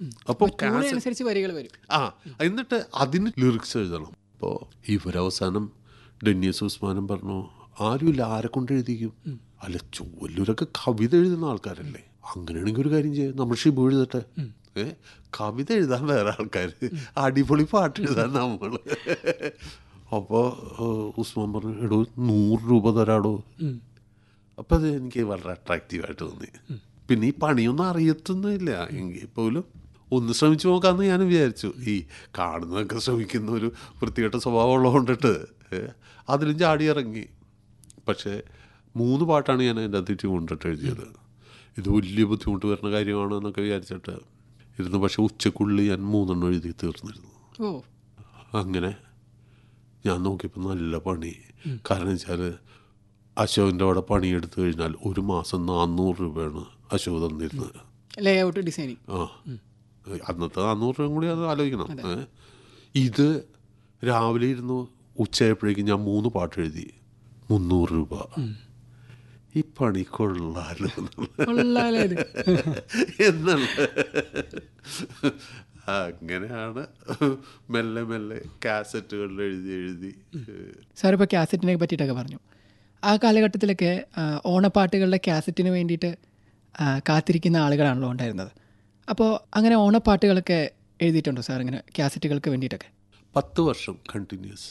അപ്പോൾ ട്യൂൺ അനുസരിച്ച് വരികൾ വരും ആ എന്നിട്ട് അതിന് ലിറിക്സ് എഴുതണം അപ്പോൾ ഇവരവസാനം ഡെന്നിയസ് ഉസ്മാനും പറഞ്ഞു ആരുമില്ല ആരെ കൊണ്ട് എഴുതിക്കും അല്ല ചൊല്ലൂരൊക്കെ കവിത എഴുതുന്ന ആൾക്കാരല്ലേ അങ്ങനെയാണെങ്കിൽ ഒരു കാര്യം ചെയ്യാം നമ്മൾ ഷിബു എഴുതട്ടെ ഏ കവിത എഴുതാൻ വേറെ ആൾക്കാർ അടിപൊളി പാട്ട് എഴുതാൻ നമ്മൾ അപ്പോൾ ഉസ്മാൻ പറഞ്ഞു എടോ നൂറ് രൂപ തരാടോ അപ്പം അത് എനിക്ക് വളരെ അട്രാക്റ്റീവായിട്ട് തോന്നി പിന്നെ ഈ പണിയൊന്നും അറിയത്തൊന്നുമില്ല എങ്കിൽ പോലും ഒന്ന് ശ്രമിച്ചു നോക്കാമെന്ന് ഞാൻ വിചാരിച്ചു ഈ കാണുന്നതൊക്കെ ശ്രമിക്കുന്ന ഒരു വൃത്തികെട്ട സ്വഭാവമുള്ളത് കൊണ്ടിട്ട് ഏ, അതിലും ചാടി ഇറങ്ങി പക്ഷേ മൂന്ന് പാട്ടാണ് ഞാൻ അതിൻ്റെ അതിട്ട് കൊണ്ടിട്ട് എഴുതിയത് ഇത് വലിയ ബുദ്ധിമുട്ട് വരുന്ന കാര്യമാണ് എന്നൊക്കെ വിചാരിച്ചിട്ട് ഇരുന്നു പക്ഷേ ഉച്ചക്കുള്ളിൽ ഞാൻ മൂന്നെണ്ണം എഴുതി തീർന്നിരുന്നു ഓ അങ്ങനെ ഞാൻ നോക്കിയപ്പോൾ നല്ല പണി കാരണം വെച്ചാൽ അശോകിൻ്റെ അവിടെ പണിയെടുത്തു കഴിഞ്ഞാൽ ഒരു മാസം നാനൂറ് രൂപയാണ് അശോക് തന്നിരുന്നത് ലേ ഔട്ട് ഡിസൈനിങ് ആ അന്നത്തെ നാനൂറ് രൂപയും കൂടി അത് ആലോചിക്കണം ഏ? ഇത് രാവിലെ ഇരുന്നു ഉച്ചയായപ്പോഴേക്കും ഞാൻ മൂന്ന് പാട്ട് എഴുതി മുന്നൂറ് രൂപ ഈ പണി കൊള്ളാലോ എന്നുള്ള കൊള്ളാലോ ഇത് എന്നുള്ള അങ്ങനെയാണ് മെല്ലെ മെല്ലെ കാസറ്റുകളിൽ എഴുതി എഴുതി സാർ ഇപ്പോൾ കാസറ്റിനെ പറ്റിയിട്ടൊക്കെ പറഞ്ഞു ആ കാലഘട്ടത്തിലൊക്കെ ആ, ഓണപ്പാട്ടുകളുടെ കാസറ്റിന് വേണ്ടിയിട്ട് ആ, കാത്തിരിക്കുന്ന ആളുകളാണല്ലോ ഉണ്ടായിരുന്നത് അപ്പോൾ അങ്ങനെ ഓണപ്പാട്ടുകളൊക്കെ എഴുതിയിട്ടുണ്ടോ സാർ ഇങ്ങനെ കാസറ്റുകൾക്ക് വേണ്ടിയിട്ടൊക്കെ പത്ത് വർഷം കണ്ടിന്യൂസ്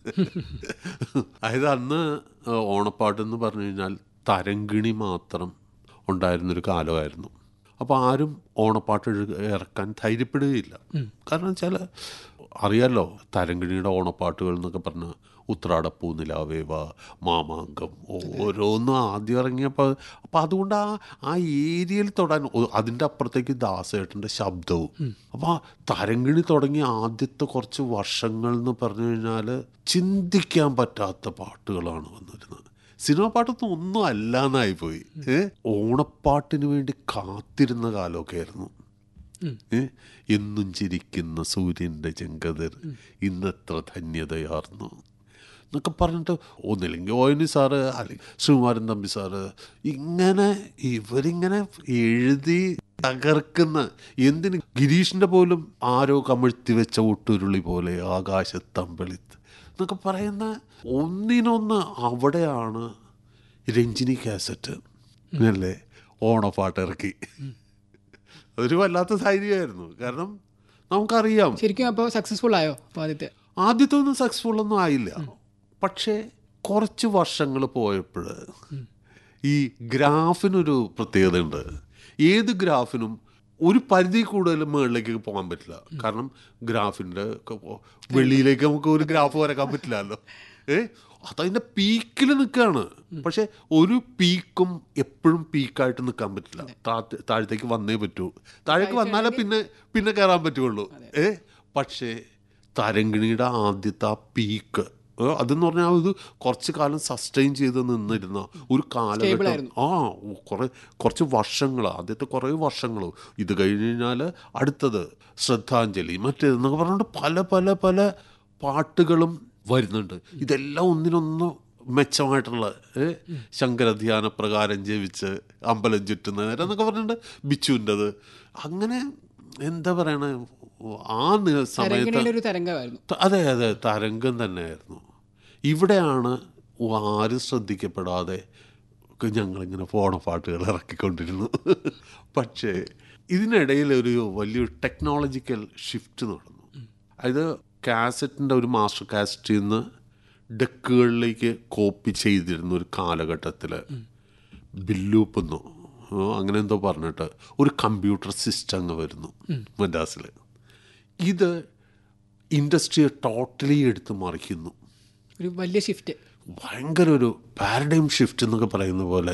അതായത് അന്ന് ഓണപ്പാട്ട് എന്ന് പറഞ്ഞു കഴിഞ്ഞാൽ തരങ്കിണി മാത്രം ഉണ്ടായിരുന്നൊരു കാലമായിരുന്നു അപ്പോൾ ആരും ഓണപ്പാട്ട് എഴു- ഇറക്കാൻ ധൈര്യപ്പെടുകയില്ല കാരണം വെച്ചാൽ അറിയാലോ തരങ്കിണിയുടെ ഓണപ്പാട്ടുകൾ എന്നൊക്കെ പറഞ്ഞാൽ ഉത്രാടപ്പൂ നിലാവേവ മാമാങ്കം ഓരോന്നും ആദ്യം ഇറങ്ങിയപ്പോൾ അപ്പം അതുകൊണ്ട് ആ ആ ഏരിയയിൽ തൊടാൻ ഒ- അതിൻ്റെ അപ്പുറത്തേക്ക് ദാസേട്ടൻ്റെ ശബ്ദവും അപ്പോൾ ആ തരങ്കിണി തുടങ്ങിയ ആദ്യത്തെ കുറച്ച് വർഷങ്ങൾ എന്ന് പറഞ്ഞു കഴിഞ്ഞാൽ ചിന്തിക്കാൻ പറ്റാത്ത പാട്ടുകളാണ് വന്നിരുന്നത് സിനിമ പാട്ടൊന്നും ഒന്നും അല്ലാന്നായി പോയി ഏ ഓണപ്പാട്ടിന് വേണ്ടി കാത്തിരുന്ന കാലമൊക്കെ ആയിരുന്നു ഏ? എന്നും ചിരിക്കുന്ന സൂര്യൻ്റെ ചെങ്കതിർ ഇന്നെത്ര ധന്യതയാർന്നു എന്നൊക്കെ പറഞ്ഞിട്ട് ഒന്നില്ലെങ്കിൽ ഓയനി സാറ് അല്ലെങ്കിൽ ശ്രീകുമാരൻ തമ്പി സാറ് ഇങ്ങനെ ഇവരിങ്ങനെ എഴുതി തകർക്കുന്ന എന്തിന് ഗിരീഷിൻ്റെ പോലും ആരോ കമിഴ്ത്തി വെച്ച ഒട്ടുരുളി പോലെ ആകാശത്തമ്പളിത്ത് എന്നൊക്കെ പറയുന്ന ഒന്നിനൊന്ന് അവിടെയാണ് രഞ്ജിനി കാസറ്റ് അല്ലേ ഓണപ്പാട്ട് ഇറക്കി അതൊരു വല്ലാത്ത ധൈര്യമായിരുന്നു കാരണം നമുക്കറിയാം ശരിക്കും അപ്പോൾ സക്സസ്ഫുൾ ആയോ അപ്പോൾ ആദ്യത്തെ ആദ്യത്തെ ഒന്നും സക്സസ്ഫുൾ ഒന്നും ആയില്ല പക്ഷേ കുറച്ച് വർഷങ്ങൾ പോയപ്പോൾ ഈ ഗ്രാഫിനൊരു പ്രത്യേകതയുണ്ട് ഏത് ഗ്രാഫിനും ഒരു പരിധി കൂടുതൽ മുകളിലേക്ക് പോകാൻ പറ്റില്ല കാരണം ഗ്രാഫിൻ്റെ വെളിയിലേക്ക് നമുക്ക് ഒരു ഗ്രാഫ് വരക്കാൻ പറ്റില്ലല്ലോ ഏ അതതിൻ്റെ പീക്കിൽ നിൽക്കുകയാണ് പക്ഷെ ഒരു പീക്കും എപ്പോഴും പീക്കായിട്ട് നിൽക്കാൻ പറ്റില്ല താഴത്തെ താഴത്തേക്ക് വന്നേ പറ്റൂ താഴേക്ക് വന്നാലേ പിന്നെ പിന്നെ കയറാൻ പറ്റുള്ളൂ ഏ പക്ഷേ തരങ്കിണിയുടെ ആദ്യത്തെ ആ പീക്ക് അതെന്ന് പറഞ്ഞാൽ ഇത് കുറച്ച് കാലം സസ്റ്റെയിൻ ചെയ്ത് നിന്നിരുന്ന ഒരു കാലഘട്ടം ആ കുറേ കുറച്ച് വർഷങ്ങൾ ആദ്യത്തെ കുറേ വർഷങ്ങൾ ഇത് കഴിഞ്ഞ് കഴിഞ്ഞാൽ അടുത്തത് ശ്രദ്ധാഞ്ജലി മറ്റേതെന്നൊക്കെ പറഞ്ഞുകൊണ്ട് പല പല പല പാട്ടുകളും വരുന്നുണ്ട് ഇതെല്ലാം ഒന്നിനൊന്ന് മെച്ചമായിട്ടുള്ള ഏ, ശങ്കരധ്യാന പ്രകാരം ജപിച്ച് അമ്പലം ചുറ്റുന്ന നേരം എന്നൊക്കെ പറഞ്ഞിട്ടുണ്ട് ബിച്ചുവിൻ്റെത് അങ്ങനെ എന്താ പറയണ ആ നി- സമയത്ത് തരംഗിണിയുടെ ഒരു തരംഗമായിരുന്നു ത- അതെ അതെ തരംഗം തന്നെയായിരുന്നു ഇവിടെയാണ് ആരും ശ്രദ്ധിക്കപ്പെടാതെ ഒക്കെ ഞങ്ങളിങ്ങനെ ഫോണ പാട്ടുകൾ ഇറക്കിക്കൊണ്ടിരുന്നു പക്ഷേ ഇതിനിടയിൽ ഒരു വലിയൊരു ടെക്നോളജിക്കൽ ഷിഫ്റ്റ് നടന്നു അതായത് കാസറ്റിൻ്റെ ഒരു മാസ്റ്റർ കാസറ്റിൽ നിന്ന് ഡെക്കുകളിലേക്ക് കോപ്പി ചെയ്തിരുന്ന ഒരു കാലഘട്ടത്തിൽ ബില്ലൂപ്പെന്നോ ആ, അങ്ങനെ എന്തോ പറഞ്ഞിട്ട് ഒരു കമ്പ്യൂട്ടർ സിസ്റ്റം അങ്ങ് വരുന്നു മദ്രാസിൽ ഇത് ഇൻഡസ്ട്രിയെ ടോട്ടലി എടുത്ത് മറിക്കുന്നു ഒരു വലിയ ഷിഫ്റ്റ് ഭയങ്കര ഒരു പാരഡൈം ഷിഫ്റ്റ് എന്നൊക്കെ പറയുന്ന പോലെ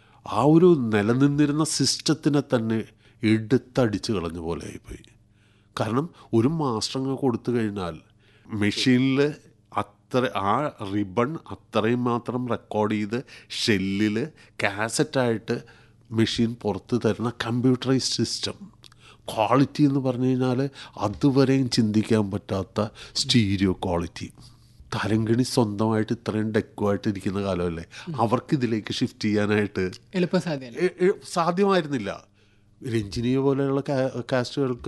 ആ ഒരു നിലനിന്നിരുന്ന സിസ്റ്റത്തിനെ തന്നെ എടുത്തടിച്ച് കളഞ്ഞ പോലെ ആയിപ്പോയി കാരണം ഒരു മാസ്റ്റർ അങ്ങ് കൊടുത്തു കഴിഞ്ഞാൽ മെഷീനിൽ അത്ര ആ റിബൺ അത്രയും മാത്രം റെക്കോർഡ് ചെയ്ത് ഷെല്ലിൽ കാസറ്റായിട്ട് മെഷീൻ പുറത്ത് തരുന്ന കമ്പ്യൂട്ടറൈസ്ഡ് സിസ്റ്റം ക്വാളിറ്റി എന്ന് പറഞ്ഞു കഴിഞ്ഞാൽ അതുവരെയും ചിന്തിക്കാൻ പറ്റാത്ത സ്റ്റീരിയോ ക്വാളിറ്റി തരങ്കിണി സ്വന്തമായിട്ട് ഇത്രയും ഡെക്കുമായിട്ട് ഇരിക്കുന്ന കാലമല്ലേ അവർക്ക് ഇതിലേക്ക് ഷിഫ്റ്റ് ചെയ്യാനായിട്ട് എളുപ്പം സാധ്യമല്ല എ- എ- സാധ്യമായിരുന്നില്ല രഞ്ജിനിയെ പോലെയുള്ള കാ- കാസ്റ്റുകൾക്ക്